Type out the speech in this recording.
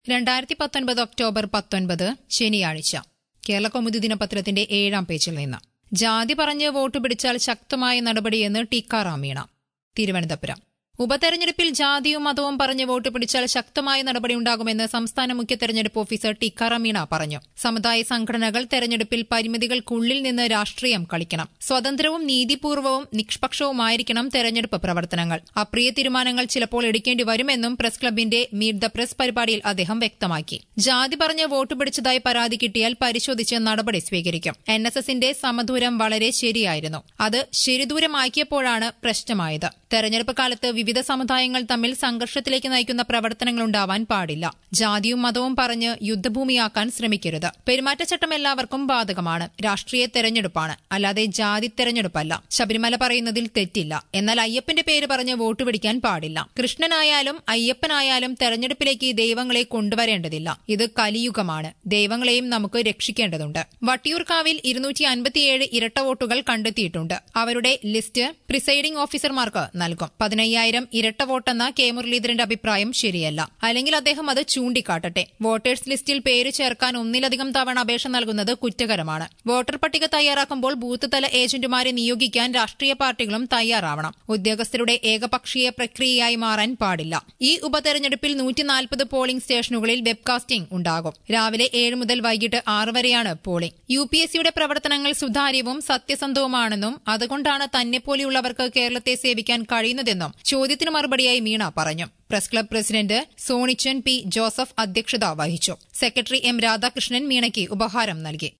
രണ്ടായിരത്തി പത്തൊൻപത് ഒക്ടോബർ പത്തൊൻപത് ശനിയാഴ്ച കേരള കൗമുദി ദിനപത്രത്തിന്റെ ഏഴാം പേജിൽ നിന്ന് ജാതി പറഞ്ഞ് വോട്ട് പിടിച്ചാൽ ശക്തമായ നടപടിയെന്ന് ടിക്കാറാം മീണ തിരുവനന്തപുരം ഉപതെരഞ്ഞെടുപ്പിൽ ജാതിയും മതവും പറഞ്ഞ് വോട്ട് പിടിച്ചാൽ ശക്തമായ നടപടിയുണ്ടാകുമെന്ന് സംസ്ഥാന മുഖ്യ തെരഞ്ഞെടുപ്പ് ഓഫീസർ ടിക്കാറാം മീണ പറഞ്ഞു സമുദായ സംഘടനകൾ തെരഞ്ഞെടുപ്പിൽ പരിമിതികൾക്കുള്ളിൽ നിന്ന് രാഷ്ട്രീയം കളിക്കണം സ്വതന്ത്രവും നീതിപൂർവവും നിഷ്പക്ഷവുമായിരിക്കണം തെരഞ്ഞെടുപ്പ് പ്രവർത്തനങ്ങൾ അപ്രിയ തീരുമാനങ്ങൾ ചിലപ്പോൾ എടുക്കേണ്ടി വരുമെന്നും പ്രസ് ക്ലബിന്റെ മീറ്റ് ദ പ്രസ് പരിപാടിയിൽ അദ്ദേഹം വ്യക്തമാക്കി ജാതി പറഞ്ഞ് വോട്ട് പിടിച്ചതായി പരാതി കിട്ടിയാൽ പരിശോധിച്ച് നടപടി സ്വീകരിക്കും എൻ എസ് എസിന്റെ സമദൂരം വളരെ ശരിയായിരുന്നു അത് ശരിദൂരമാക്കിയപ്പോഴാണ് പ്രശ്നമായത് തെരഞ്ഞെടുപ്പ് കാലത്ത് വിവിധ സമുദായങ്ങൾ തമ്മിൽ സംഘർഷത്തിലേക്ക് നയിക്കുന്ന പ്രവർത്തനങ്ങളുണ്ടാവാൻ പാടില്ല ജാതിയും മതവും പറഞ്ഞ് യുദ്ധഭൂമിയാക്കാൻ ശ്രമിക്കരുത് പെരുമാറ്റച്ചട്ടം എല്ലാവർക്കും ബാധകമാണ് രാഷ്ട്രീയ തെരഞ്ഞെടുപ്പാണ് അല്ലാതെ ജാതി തെരഞ്ഞെടുപ്പല്ല ശബരിമല പറയുന്നതിൽ തെറ്റില്ല എന്നാൽ അയ്യപ്പന്റെ പേര് പറഞ്ഞ് വോട്ട് പിടിക്കാൻ പാടില്ല കൃഷ്ണനായാലും അയ്യപ്പനായാലും തെരഞ്ഞെടുപ്പിലേക്ക് ദൈവങ്ങളെ കൊണ്ടുവരേണ്ടതില്ല ഇത് കലിയുഗമാണ് ദൈവങ്ങളെയും നമുക്ക് രക്ഷിക്കേണ്ടതുണ്ട് വട്ടിയൂർക്കാവിൽ ഇരുന്നൂറ്റി അൻപത്തിയേഴ് ഇരട്ട വോട്ടുകൾ കണ്ടെത്തിയിട്ടുണ്ട് അവരുടെ ലിസ്റ്റ് പ്രിസൈഡിംഗ് ഓഫീസർമാർക്ക് നൽകും പതിനയ്യായിരം ഇരട്ട വോട്ടെന്ന കെ മുരളീധരന്റെ അഭിപ്രായം ശരിയല്ല അല്ലെങ്കിൽ അദ്ദേഹം അത് ചൂണ്ടിക്കാട്ടട്ടെ വോട്ടേഴ്സ് ലിസ്റ്റിൽ പേര് ചേർക്കാൻ ഒന്നിലധികം തവണ അപേക്ഷ നൽകുന്നത് കുറ്റകരമാണ് വോട്ടർ പട്ടിക തയ്യാറാക്കുമ്പോൾ ബൂത്ത് തല ഏജന്റുമാരെ നിയോഗിക്കാൻ രാഷ്ട്രീയ പാർട്ടികളും തയ്യാറാവണം ഉദ്യോഗസ്ഥരുടെ ഏകപക്ഷീയ പ്രക്രിയയായി മാറാൻ പാടില്ല ഈ ഉപതെരഞ്ഞെടുപ്പിൽ നൂറ്റിനാൽപ്പത് പോളിംഗ് സ്റ്റേഷനുകളിൽ വെബ്കാസ്റ്റിംഗ് ഉണ്ടാകും രാവിലെ ഏഴ് മുതൽ വൈകിട്ട് ആറ് വരെയാണ് പോളിംഗ് യു പി എസ് സിയുടെ പ്രവർത്തനങ്ങൾ സുതാര്യവും സത്യസന്ധവുമാണെന്നും അതുകൊണ്ടാണ് തന്നെപ്പോലെയുള്ളവർക്ക് കേരളത്തെ സേവിക്കാൻ കഴിയുന്നതെന്നും ചോദ്യത്തിന് മറുപടിയായി മീണ പറഞ്ഞു press club president Sonichan P Joseph അധ്യക്ഷത വഹിച്ചു സെക്രട്ടറി എം രാധാകൃഷ്ണൻ മീണയ്ക്ക് ഉപഹാരം നൽകി